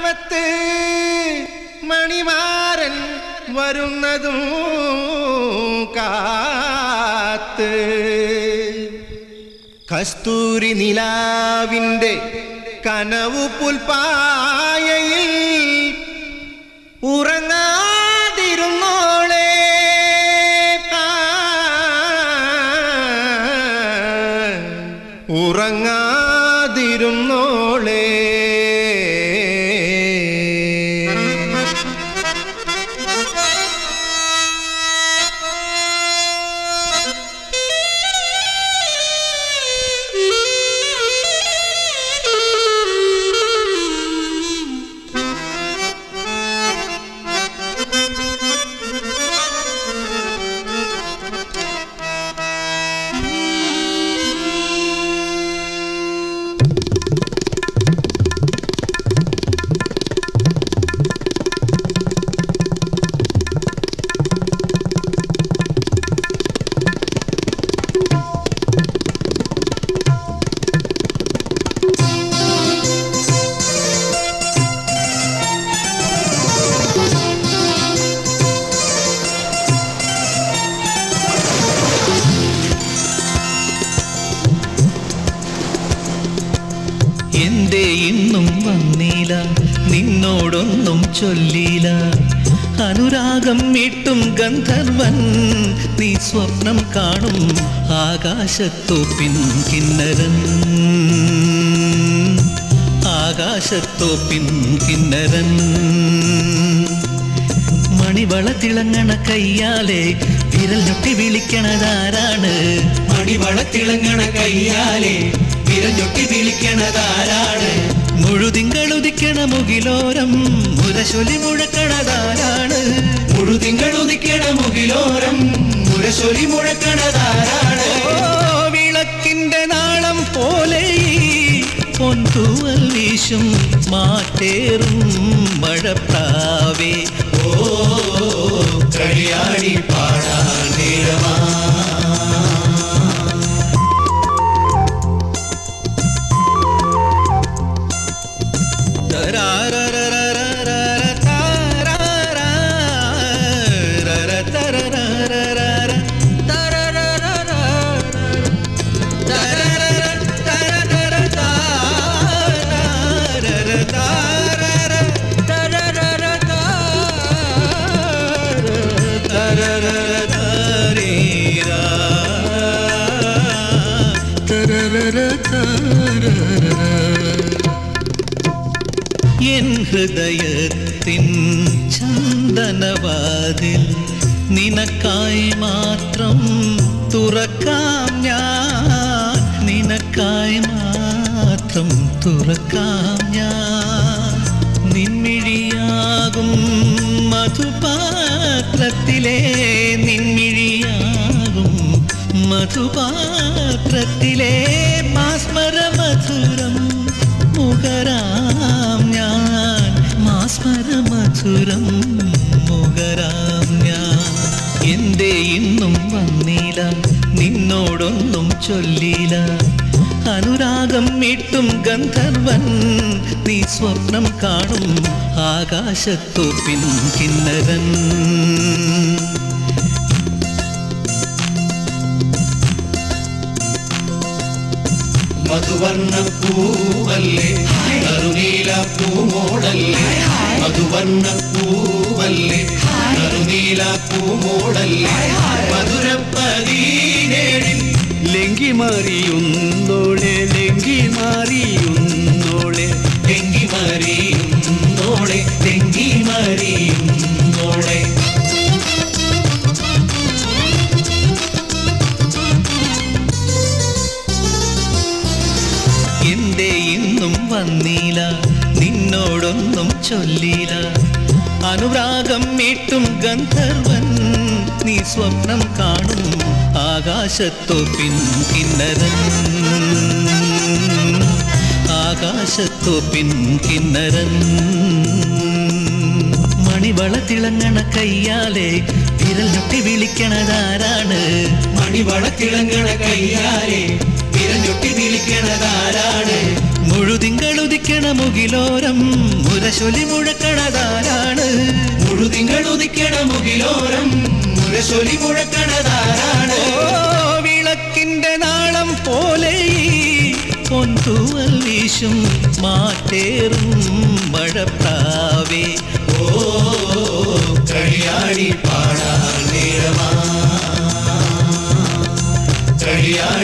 മണപ്പുറത്ത് മണിമാരൻ വരുന്നതും കാത്ത് കസ്തൂരി നിലാവിൻ്റെ കനവു പുൽപ്പായയിൽ ഉറങ്ങാതിരുന്നോളെ ഉറങ്ങാതിരുന്നോളെ എന്തേ ഇന്നും വന്നീല നിന്നോടൊന്നും ചൊല്ലില അനുരാഗം മീട്ടും ഗന്ധർവൻ നീ സ്വപ്നം കാണും ആകാശത്തോപ്പിൻ കിന്നരൻ ആകാശത്തോപ്പിൻ കിന്നരൻ മണിവള തിളങ്ങണ കയ്യാലെ വിരൽ ഞൊട്ടി വിളിക്കണതാരാണ് മണിവള തിളങ്ങണ കയ്യാലെ വിരഞ്ഞൊട്ടി വിളിക്കണതാരാണ് മുഴുതിങ്കളുദിക്കണ മുകിലോരം മുരശൊലി മുഴക്കണതാരാണ് മുഴുതിങ്കൾ ഉദിക്കണ മുകിലോരം മുരശൊലി മുഴക്കണതാരാണ് ഓ വിളക്കിന്റെ നാളം പോലെ ഈ പൊൻതൂവൽ വീശും മാറ്റേറും മഴപ്രാവേ ഓ കളിയാടി പാടാൻ നേരമാ എൻ ഹൃദയത്തിൻ ചന്ദനവാതിൽ നിനക്കായി മാത്രം തുറക്കാം ഞാൻ നിനക്കായി മാത്രം തുറക്കാം ഞാൻ നിൻമിഴിയാകും മധുപാത്രത്തിലെ നിൻമിഴിയാകും മധുപാത്രത്തിലെ മാസ്മര മധുരം മുഖരാം ഞാൻ മാസ്മര മധുരം മുഖരാം ഞാൻ എന്തേ ഇന്നും വന്നീല നിന്നോടൊന്നും ചൊല്ലില അനുരാഗം മീട്ടും ഗന്ധർവൻ നീ സ്വപ്നം കാണും ആകാശത്തോപ്പിൻ കിന്നരൻ മധുവർണ്ണ പൂവല്ലേ കറുനീല പൂമോടല്ലേ മധുവർണ്ണ പൂവല്ലേ കറുനീല പൂമോടല്ലേ മധുരപ്പതീനേഴിൽ ലെങ്കി മാറിയുന്നോളെ ലെങ്കി മാറിയുന്നോളെ തെങ്കി മറിയുന്നോളെ തെങ്കി മറിയുന്നോളെ എന്തേ ഇന്നും വന്നീല നിന്നോടൊന്നും ചൊല്ലില അനുരാഗം മീട്ടും ഗന്ധർവൻ നീ സ്വപ്നം കാണും ആകാശത്തോപ്പിൻ കിന്നരൻ ആകാശത്തോപ്പിൻ കിന്നരൻ മണിവള തിളങ്ങണ കയ്യാലെ വിരൽ ഞൊട്ടി വിളിക്കണതാരാണ് മണിവള തിളങ്ങണ കയ്യാലെ വിരഞ്ഞൊട്ടി വിളിക്കണതാരാണ് മുഴുതിങ്കളുദിക്കണ മുകിലോരം മുരശൊലി മുഴക്കണതാരാണ് മുഴുതിങ്കൾ ഉദിക്കണ മുകിലോരം മുരശൊലി മുഴക്കണതാരാണ് ഓ വിളക്കിന്റെ നാളം പോലെ ഈ പൊൻതൂവൽ വീശും മാറ്റേറും മഴപ്രാവേ ഓ കളിയാടി പാടാൻ നേരമാ കളിയാടി